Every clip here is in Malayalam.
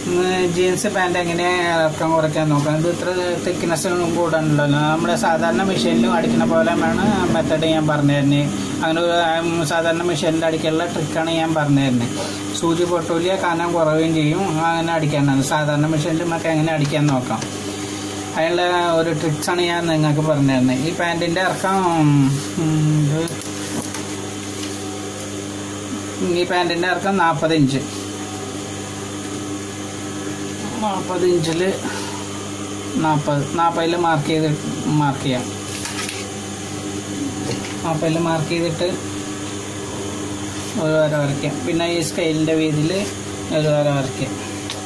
ജീൻസ് പാൻറ് എങ്ങനെ ഇറക്കം കുറയ്ക്കാൻ നോക്കാം ഇത് ഇത്ര തിക്നെസ് കൂടാനുണ്ടല്ലോ നമ്മുടെ സാധാരണ മെഷീനിലും അടിക്കുന്ന പോലെ വേണം മെത്തഡ് ഞാൻ പറഞ്ഞു തരുന്നത് അങ്ങനെ ഒരു ഉം, സാധാരണ മെഷീനിൽ അടിക്കാനുള്ള ട്രിക്കാണ് ഞാൻ പറഞ്ഞു തരുന്നത് സൂചി പൊട്ടൂല കനം കുറയുകയും ചെയ്യും അങ്ങനെ അടിക്കാനാണ് സാധാരണ മെഷീനിൽ നമുക്ക് എങ്ങനെ അടിക്കാൻ നോക്കാം അതിനുള്ള ഒരു ട്രിക്സാണ് ഞാൻ നിങ്ങൾക്ക് പറഞ്ഞു തരുന്നത് ഈ പാൻറ്റിൻ്റെ ഇറക്കം ഉം, ഇത് ഈ പാൻറ്റിൻ്റെ ഇറക്കം നാൽപ്പത് ഇഞ്ച് നാൽപ്പത് ഇഞ്ചിൽ നാൽപ്പത് നാൽപ്പതിൽ മാർക്ക് ചെയ്ത് മാർക്ക് ചെയ്യാം നാൽപ്പതിൽ മാർക്ക് ചെയ്തിട്ട് ഒരു വര വരയ്ക്കാം പിന്നെ ഈ സ്കെയിലിൻ്റെ വീതിയിൽ ഒരു വര വരയ്ക്കാം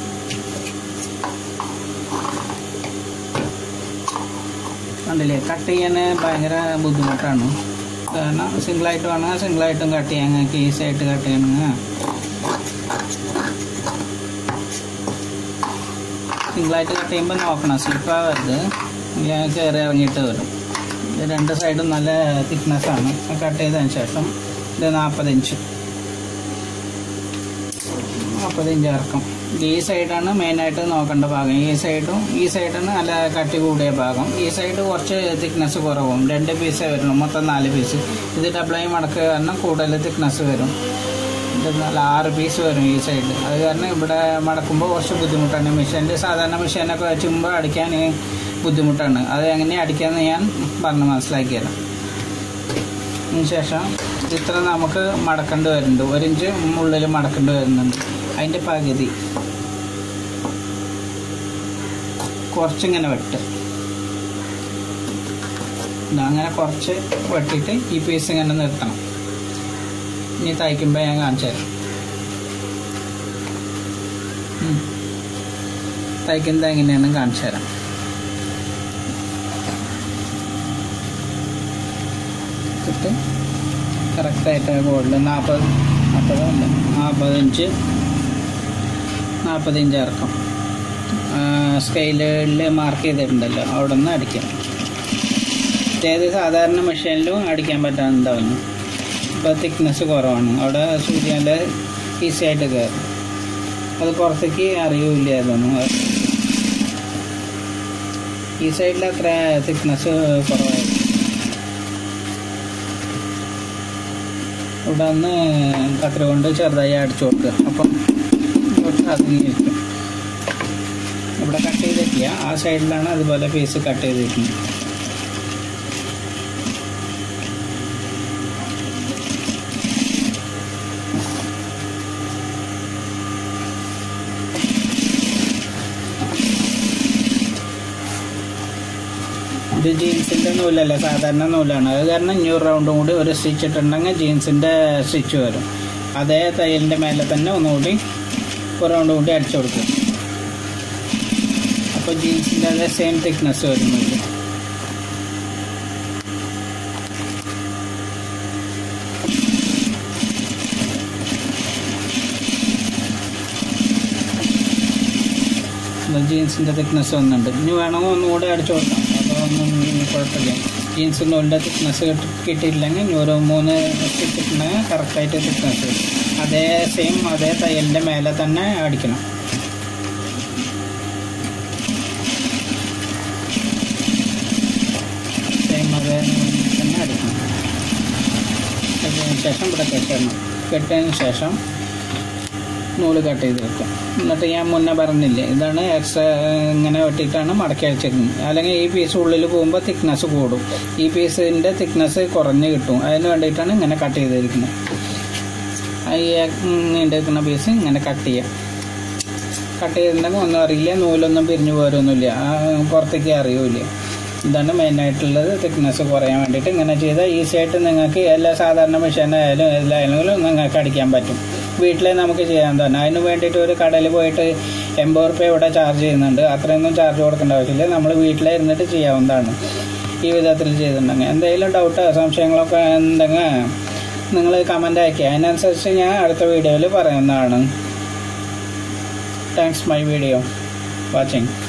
കണ്ടില്ലേ കട്ട് ചെയ്യാൻ ഭയങ്കര ബുദ്ധിമുട്ടാണ് കാരണം സിംഗിളായിട്ട് വേണമെങ്കിൽ സിംഗിളായിട്ടും കട്ട് ചെയ്യാം നിങ്ങൾക്ക് ഈസി ആയിട്ട് കട്ട് ചെയ്യണമെങ്കിൽ സിംഗിളായിട്ട് കട്ട് ചെയ്യുമ്പോൾ നോക്കണം സ്ലിപ്പാവരുത് ഞാൻ കയറി ഇറങ്ങിയിട്ട് വരും ഇത് രണ്ട് സൈഡും നല്ല തിക്നെസ്സാണ് കട്ട് ചെയ്തതിന് ശേഷം ഇത് നാൽപ്പത് ഇഞ്ച് നാൽപ്പത് ഇഞ്ച് ഇറക്കും ഇത് ഈ സൈഡാണ് മെയിനായിട്ട് നോക്കേണ്ട ഭാഗം ഈ സൈഡും ഈ സൈഡാണ് നല്ല കട്ടി കൂടിയ ഭാഗം ഈ സൈഡ് കുറച്ച് തിക്നെസ് കുറവും രണ്ട് പീസേ വരുള്ളൂ മൊത്തം നാല് പീസ് ഇത് ഡബിളായി മടക്കുക കാരണം കൂടുതൽ തിക്നെസ് വരും ഇത് നല്ല ആറ് പീസ് വരും ഈ സൈഡിൽ അത് കാരണം ഇവിടെ മടക്കുമ്പോൾ കുറച്ച് ബുദ്ധിമുട്ടാണ് മെഷീനിൽ സാധാരണ മെഷീനൊക്കെ വെച്ചുമ്പോൾ അടിക്കാൻ ബുദ്ധിമുട്ടാണ് അത് എങ്ങനെ അടിക്കാമെന്ന് ഞാൻ പറഞ്ഞ് മനസ്സിലാക്കി തരാം അതിന് ശേഷം ഇത്ര നമുക്ക് മടക്കേണ്ടി വരുന്നുണ്ട് ഒരു ഇഞ്ച് ഉള്ളിൽ മടക്കേണ്ടി വരുന്നുണ്ട് അതിൻ്റെ പകുതി കുറച്ചിങ്ങനെ വെട്ട് ഇതാ അങ്ങനെ കുറച്ച് വെട്ടിയിട്ട് ഈ പീസ് ഇങ്ങനെ നിർത്തണം ഇനി തയ്ക്കുമ്പോൾ ഞാൻ കാണിച്ചു തരാം ഉം. തയ്ക്കുന്നത് എങ്ങനെയാണ് കാണിച്ചു തരാം ഇട്ടിട്ട് കറക്റ്റായിട്ട് ഗോൾഡിൽ നാൽപ്പത് നാൽപ്പതല്ല നാൽപ്പത് ഇഞ്ച് നാൽപ്പത് ഇഞ്ച് ഇറക്കം സ്കെയിലിൽ മാർക്ക് ചെയ്തിട്ടുണ്ടല്ലോ അവിടെ നിന്ന് അടിക്കാം ഏത് സാധാരണ മെഷീനിലും അടിക്കാൻ പറ്റാനുണ്ടാവുന്നു ഇപ്പോൾ തിക്നെസ് കുറവാണ് അവിടെ സൂചി നല്ല ഈസി ആയിട്ട് കയറും അത് പുറത്തേക്ക് അറിയൂല അതൊന്നും ഈ സൈഡിൽ അത്ര തിക്നെസ് കുറവായിരിക്കും ഇവിടെ ഒന്ന് കത്തിരി കൊണ്ട് ചെറുതായി അടിച്ചു കൊടുക്കുക അപ്പം കുറച്ച് അതിങ്ങിയിരിക്കും ഇവിടെ കട്ട് ചെയ്തിട്ടില്ല ആ സൈഡിലാണ് അതുപോലെ പീസ് കട്ട് ചെയ്തിരിക്കുന്നത് ഇത് ജീൻസിൻ്റെ നൂലല്ല സാധാരണ നൂലാണ് അത് കാരണം അഞ്ഞൂറ് റൗണ്ടും കൂടി ഒരു സ്റ്റിച്ച് ഇട്ടിട്ടുണ്ടെങ്കിൽ ജീൻസിൻ്റെ സ്റ്റിച്ച് വരും അതേ തയ്യലിൻ്റെ മേലെ തന്നെ ഒന്നുകൂടി ഒരു റൗണ്ട് കൂടി അടിച്ചു കൊടുക്കും അപ്പോൾ ജീൻസിൻ്റെ അതേ സെയിം തിക്നെസ് വരുന്നില്ല ജീൻസിൻ്റെ തിക്നെസ് വന്നിട്ടുണ്ട് ഇനി വേണമെങ്കിൽ ഒന്നുകൂടെ അടിച്ചു കൊടുക്കാം അപ്പോൾ ഒന്നും കുഴപ്പമില്ല ജീൻസ് നൂലിൻ്റെ തിക്നെസ് കിട്ടിയിട്ടില്ലെങ്കിൽ ഇനി ഒരു മൂന്ന് ഇട്ടിട്ടുണ്ടെങ്കിൽ കറക്റ്റായിട്ട് തിക്നെസ് വരും അതേ സെയിം അതേ തയ്യലിൻ്റെ മേലെ തന്നെ അടിക്കണം സെയിം അതേ നൂലിൽ തന്നെ അടിക്കണം അതിന് ശേഷം ഇവിടെ കെട്ടണം കെട്ടിയതിന് ശേഷം നൂല് കട്ട് ചെയ്ത് വെക്കും എന്നിട്ട് ഞാൻ മുന്നേ പറഞ്ഞില്ലേ ഇതാണ് എക്സ്ട്രാ ഇങ്ങനെ വെട്ടിയിട്ടാണ് മടക്കി അടിച്ചിരിക്കുന്നത് അല്ലെങ്കിൽ ഈ പീസ് ഉള്ളിൽ പോകുമ്പോൾ തിക്നെസ് കൂടും ഈ പീസിൻ്റെ തിക്നെസ് കുറഞ്ഞ് കിട്ടും അതിന് വേണ്ടിയിട്ടാണ് ഇങ്ങനെ കട്ട് ചെയ്തിരിക്കുന്നത് ഈ നീണ്ടിരിക്കുന്ന പീസ് ഇങ്ങനെ കട്ട് ചെയ്യാം കട്ട് ചെയ്തിട്ടുണ്ടെങ്കിൽ ഒന്നും അറിയില്ല നൂലൊന്നും പിരിഞ്ഞു പോരൊന്നുമില്ല ആ, പുറത്തേക്ക് അറിയൂല ഇതാണ് മെയിനായിട്ടുള്ളത് തിക്നെസ് കുറയാൻ വേണ്ടിയിട്ട് ഇങ്ങനെ ചെയ്താൽ ഈസി ആയിട്ട് നിങ്ങൾക്ക് എല്ലാ സാധാരണ മെഷീനായാലും എല്ലായാലും നിങ്ങൾക്ക് അടിക്കാൻ പറ്റും വീട്ടിലെ നമുക്ക് ചെയ്യാൻ തന്നെ അതിന് വേണ്ടിയിട്ട് ഒരു കടയിൽ പോയിട്ട് എൺപത് റുപ്യ ഇവിടെ ചാർജ് ചെയ്യുന്നുണ്ട് അത്രയൊന്നും ചാർജ് കൊടുക്കേണ്ട ആവശ്യമില്ല നമ്മൾ വീട്ടിലെ ഇരുന്നിട്ട് ചെയ്യാവുന്നതാണ് ഈ വിധത്തിൽ ചെയ്തിട്ടുണ്ടെങ്കിൽ എന്തെങ്കിലും ഡൗട്ടോ സംശയങ്ങളൊക്കെ ഉണ്ടെങ്കിൽ നിങ്ങൾ കമൻ്റ് അയക്കുക അതിനനുസരിച്ച് ഞാൻ അടുത്ത വീഡിയോയിൽ പറയുന്നതാണ് താങ്ക്സ് മൈ വീഡിയോ വാച്ചിങ്